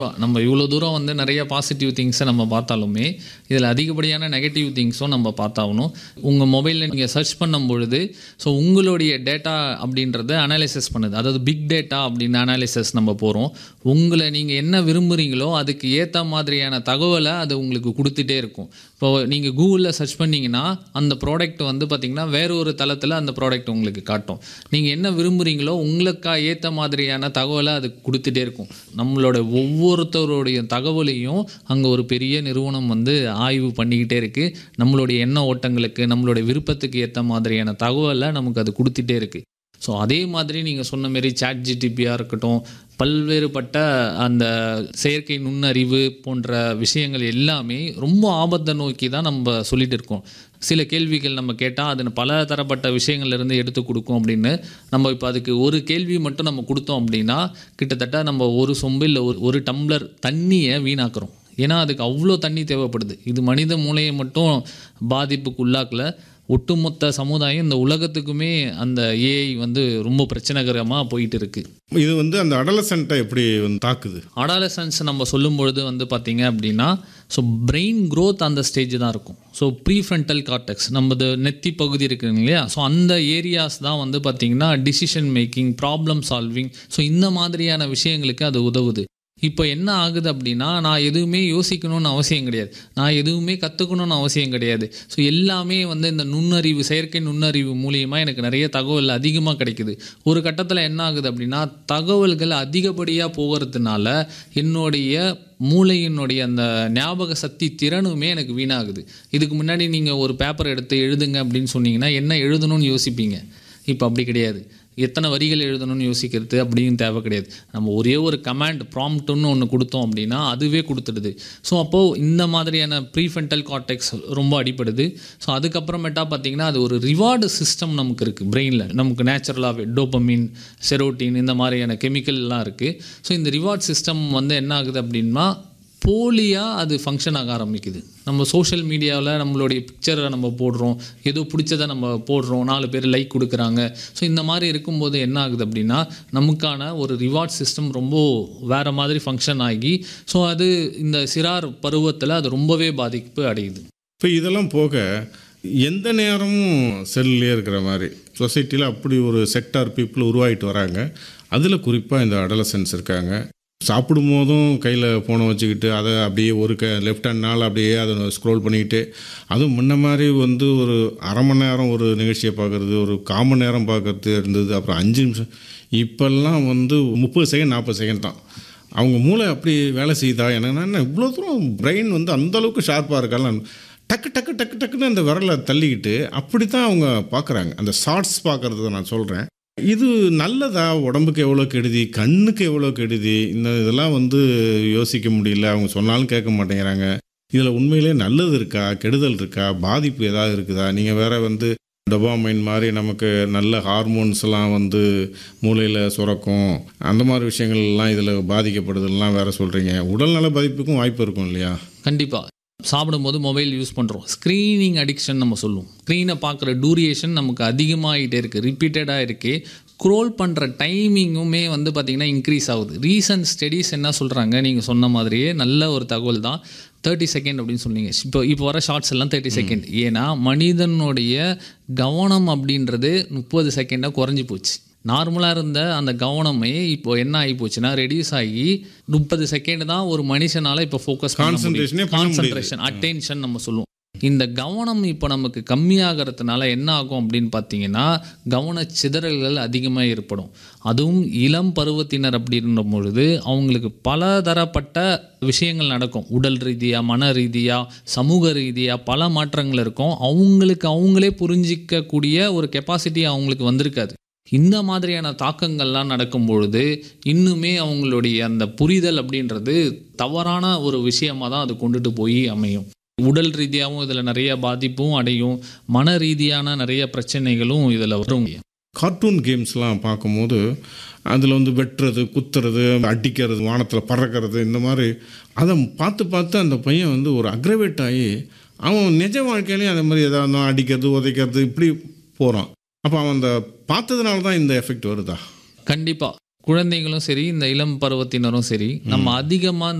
நம்ம இவ்வளோ தூரம் வந்து நிறைய பாசிட்டிவ் திங்ஸை நம்ம பார்த்தாலுமே இதில் அதிகப்படியான நெகட்டிவ் திங்ஸும் நம்ம பார்த்தாகணும் உங்கள் மொபைலில் நீங்கள் சர்ச் பண்ணும் பொழுது ஸோ உங்களுடைய டேட்டா அப்படின்றத அனாலிசிஸ் பண்ணுது அதாவது பிக் டேட்டா அப்படின்னு அனாலிசிஸ் நம்ம போகிறோம் உங்களை நீங்கள் என்ன விரும்புகிறீங்களோ அதுக்கு ஏற்ற மாதிரியான தகவலை அது உங்களுக்கு கொடுத்துட்டே இருக்கும் இப்போ நீங்கள் கூகுளில் சர்ச் பண்ணீங்கன்னா அந்த ப்ராடக்ட் வந்து பார்த்திங்கன்னா வேற ஒரு தளத்தில் அந்த ப்ராடக்ட் உங்களுக்கு காட்டும் நீங்கள் என்ன விரும்புகிறீங்களோ உங்களுக்கா ஏற்ற மாதிரியான தகவலை அது கொடுத்துட்டே இருக்கும் நம்மளோட ஒவ்வொருத்தருடைய தகவலையும் அங்கே ஒரு பெரிய நிறுவனம் வந்து ஆய்வு பண்ணிக்கிட்டே இருக்குது நம்மளுடைய எண்ண ஓட்டங்களுக்கு நம்மளுடைய விருப்பத்துக்கு ஏற்ற மாதிரியான தகவலை நமக்கு அது கொடுத்துட்டே இருக்குது ஸோ அதே மாதிரி நீங்கள் சொன்ன மாரி சாட் ஜிடிபியாக இருக்கட்டும் பல்வேறுபட்ட அந்த செயற்கை நுண்ணறிவு போன்ற விஷயங்கள் எல்லாமே ரொம்ப ஆபத்தை நோக்கி தான் நம்ம சொல்லிட்டு இருக்கோம் சில கேள்விகள் நம்ம கேட்டால் அது பல தரப்பட்ட விஷயங்கள்ல இருந்து எடுத்து கொடுக்கும் அப்படின்னு நம்ம இப்போ அதுக்கு ஒரு கேள்வி மட்டும் நம்ம கொடுத்தோம் அப்படின்னா கிட்டத்தட்ட நம்ம ஒரு சொம்பு இல்லை ஒரு ஒரு டம்ளர் தண்ணியை வீணாக்குறோம் ஏன்னா அதுக்கு அவ்வளோ தண்ணி தேவைப்படுது இது மனித மூளையை மட்டும் பாதிப்புக்கு உள்ளாக்கல ஒட்டுமொத்த சமுதாயம் இந்த உலகத்துக்குமே அந்த ஏஐ வந்து ரொம்ப பிரச்சனைகரமாக போயிட்டு இருக்கு இது வந்து அந்த அடலசென்ட்டை எப்படி வந்து தாக்குது அடாலசன்ஸ் நம்ம சொல்லும் பொழுது வந்து பார்த்தீங்க அப்படின்னா ஸோ பிரெயின் growth அந்த ஸ்டேஜ் தான் இருக்கும் ஸோ ப்ரீஃப்ரண்டல் கார்டெக்ஸ் நமது நெத்தி பகுதி இருக்குங்க இல்லையா ஸோ அந்த ஏரியாஸ் தான் வந்து பார்த்தீங்கன்னா decision making problem solving so இந்த மாதிரியான விஷயங்களுக்கு அது உதவுது இப்போ என்ன ஆகுது அப்படின்னா நான் எதுவுமே யோசிக்கணும்னு அவசியம் கிடையாது நான் எதுவுமே கற்றுக்கணும்னு அவசியம் கிடையாது ஸோ எல்லாமே வந்து இந்த நுண்ணறிவு செயற்கை நுண்ணறிவு மூலியமா எனக்கு நிறைய தகவல் அதிகமாக கிடைக்குது ஒரு கட்டத்தில் என்ன ஆகுது அப்படின்னா தகவல்கள் அதிகப்படியாக போகிறதுனால என்னுடைய மூளையினுடைய அந்த ஞாபக சக்தி திறனுமே எனக்கு வீணாகுது இதுக்கு முன்னாடி நீங்கள் ஒரு பேப்பர் எடுத்து எழுதுங்க அப்படின்னு சொன்னீங்கன்னா என்ன எழுதணும்னு யோசிப்பீங்க இப்போ அப்படி கிடையாது எத்தனை வரிகள் எழுதணும்னு யோசிக்கிறது அப்படின்னு தேவை கிடையாது நம்ம ஒரே ஒரு கமாண்ட் ப்ராம்ப்ட்னு ஒன்று கொடுத்தோம் அப்படின்னா அதுவே கொடுத்துடுது ஸோ அப்போது இந்த மாதிரியான ப்ரீஃபென்டல் கார்டெக்ஸ் ரொம்ப அடிப்படுது ஸோ அதுக்கப்புறமேட்டா பார்த்தீங்கன்னா அது ஒரு ரிவார்டு சிஸ்டம் நமக்கு இருக்குது பிரெயினில் நமக்கு நேச்சுரலாகவே டோபமின் செரோட்டின் இந்த மாதிரியான கெமிக்கல்லாம் இருக்குது ஸோ இந்த ரிவார்ட் சிஸ்டம் வந்து என்ன ஆகுது அப்படின்னா போலியாக அது ஃபங்க்ஷன் ஆக ஆரம்பிக்குது நம்ம சோஷியல் மீடியாவில் நம்மளுடைய பிக்சரை நம்ம போடுறோம் ஏதோ பிடிச்சதை நம்ம போடுறோம் நாலு பேர் லைக் கொடுக்குறாங்க ஸோ இந்த மாதிரி இருக்கும்போது என்ன ஆகுது அப்படின்னா நமக்கான ஒரு ரிவார்ட் சிஸ்டம் ரொம்ப வேறு மாதிரி ஃபங்க்ஷன் ஆகி ஸோ அது இந்த சிறார் பருவத்தில் அது ரொம்பவே பாதிப்பு அடையுது இப்போ இதெல்லாம் போக எந்த நேரமும் செல்லே இருக்கிற மாதிரி சொசைட்டியில் அப்படி ஒரு செக்டார் பீப்புள் உருவாகிட்டு வராங்க அதில் குறிப்பாக இந்த அடலசன்ஸ் இருக்காங்க சாப்பிடும் போதும் கையில் ஃபோனை வச்சுக்கிட்டு அதை அப்படியே ஒரு க லெஃப்ட் ஹேண்ட்னால் அப்படியே அதை ஸ்க்ரோல் பண்ணிக்கிட்டு அதுவும் முன்ன மாதிரி வந்து ஒரு அரை மணி நேரம் ஒரு நிகழ்ச்சியை பார்க்குறது ஒரு கால் மணி நேரம் பார்க்கறது இருந்தது அப்புறம் அஞ்சு நிமிஷம் இப்போல்லாம் வந்து முப்பது செகண்ட் நாற்பது செகண்ட் தான் அவங்க மூளை அப்படி வேலை செய்யுதா என்னன்னா இவ்வளோ தூரம் பிரெயின் வந்து அந்த அளவுக்கு ஷார்ப்பாக இருக்கால டக்கு டக்கு டக்கு டக்குன்னு அந்த விரலை தள்ளிக்கிட்டு அப்படி தான் அவங்க பார்க்குறாங்க அந்த ஷார்ட்ஸ் பார்க்குறத நான் சொல்கிறேன் இது நல்லதா உடம்புக்கு எவ்வளோ கெடுதி கண்ணுக்கு எவ்வளோ கெடுதி இந்த இதெல்லாம் வந்து யோசிக்க முடியல அவங்க சொன்னாலும் கேட்க மாட்டேங்கிறாங்க இதில் உண்மையிலே நல்லது இருக்கா கெடுதல் இருக்கா பாதிப்பு ஏதாவது இருக்குதா நீங்கள் வேற வந்து டொபாமைன் மாதிரி நமக்கு நல்ல ஹார்மோன்ஸ்லாம் வந்து மூளையில் சுரக்கும் அந்த மாதிரி விஷயங்கள்லாம் இதில் பாதிக்கப்படுதெல்லாம் வேற சொல்கிறீங்க உடல்நல பாதிப்புக்கும் வாய்ப்பு இருக்கும் இல்லையா கண்டிப்பாக சாப்பிடும்போது மொபைல் யூஸ் பண்ணுறோம் ஸ்க்ரீனிங் அடிக்ஷன் நம்ம சொல்லுவோம் ஸ்க்ரீனை பார்க்குற டூரியேஷன் நமக்கு அதிகமாகிட்டே இருக்குது ரிப்பீட்டடாக இருக்குது ஸ்க்ரோல் பண்ணுற டைமிங்குமே வந்து பார்த்திங்கன்னா இன்க்ரீஸ் ஆகுது ரீசன்ட் ஸ்டடீஸ் என்ன சொல்கிறாங்க நீங்கள் சொன்ன மாதிரியே நல்ல ஒரு தகவல் தான் தேர்ட்டி செகண்ட் அப்படின்னு சொன்னீங்க இப்போ இப்போ வர ஷார்ட்ஸ் எல்லாம் தேர்ட்டி செகண்ட் ஏன்னா மனிதனுடைய கவனம் அப்படின்றது முப்பது செகண்டாக குறைஞ்சி போச்சு நார்மலாக இருந்த அந்த கவனமே இப்போ என்ன ஆகி போச்சுன்னா ரெடியூஸ் ஆகி முப்பது செகண்ட் தான் ஒரு மனுஷனால இப்போ ஃபோக்கஸ் Concentration-ஏ பண்ண முடியுது. கான்சன்ட்ரேஷன் அட்டென்ஷன் நம்ம சொல்லுவோம் இந்த கவனம் இப்போ நமக்கு கம்மியாகிறதுனால என்ன ஆகும் அப்படின்னு பார்த்தீங்கன்னா கவன சிதறல்கள் அதிகமாக ஏற்படும் அதுவும் இளம் பருவத்தினர் அப்படின்ற பொழுது அவங்களுக்கு பல தரப்பட்ட விஷயங்கள் நடக்கும் உடல் ரீதியாக மன ரீதியாக சமூக ரீதியாக பல மாற்றங்கள் இருக்கும் அவங்களுக்கு அவங்களே புரிஞ்சிக்கக்கூடிய ஒரு கெப்பாசிட்டி அவங்களுக்கு வந்திருக்காது இந்த மாதிரியான தாக்கங்கள்லாம் நடக்கும் பொழுது இன்னுமே அவங்களுடைய அந்த புரிதல் அப்படின்றது தவறான ஒரு விஷயமா தான் அது கொண்டுட்டு போய் அமையும் உடல் ரீதியாகவும் இதில் நிறைய பாதிப்பும் அடையும் மன ரீதியான நிறைய பிரச்சனைகளும் இதில் வரும் கார்ட்டூன் கேம்ஸ்லாம் பார்க்கும்போது அதில் வந்து வெட்டுறது குத்துறது அடிக்கிறது வானத்தில் பறக்கிறது இந்த மாதிரி அதை பார்த்து பார்த்து அந்த பையன் வந்து ஒரு அக்ரவேட் ஆகி அவன் நிஜ வாழ்க்கையிலையும் அந்த மாதிரி எதாவது அடிக்கிறது உதைக்கிறது இப்படி போகிறான் அப்போ அவன் அந்த பார்த்ததுனால தான் இந்த எஃபெக்ட் வருதா கண்டிப்பாக குழந்தைகளும் சரி இந்த இளம் பருவத்தினரும் சரி நம்ம அதிகமாக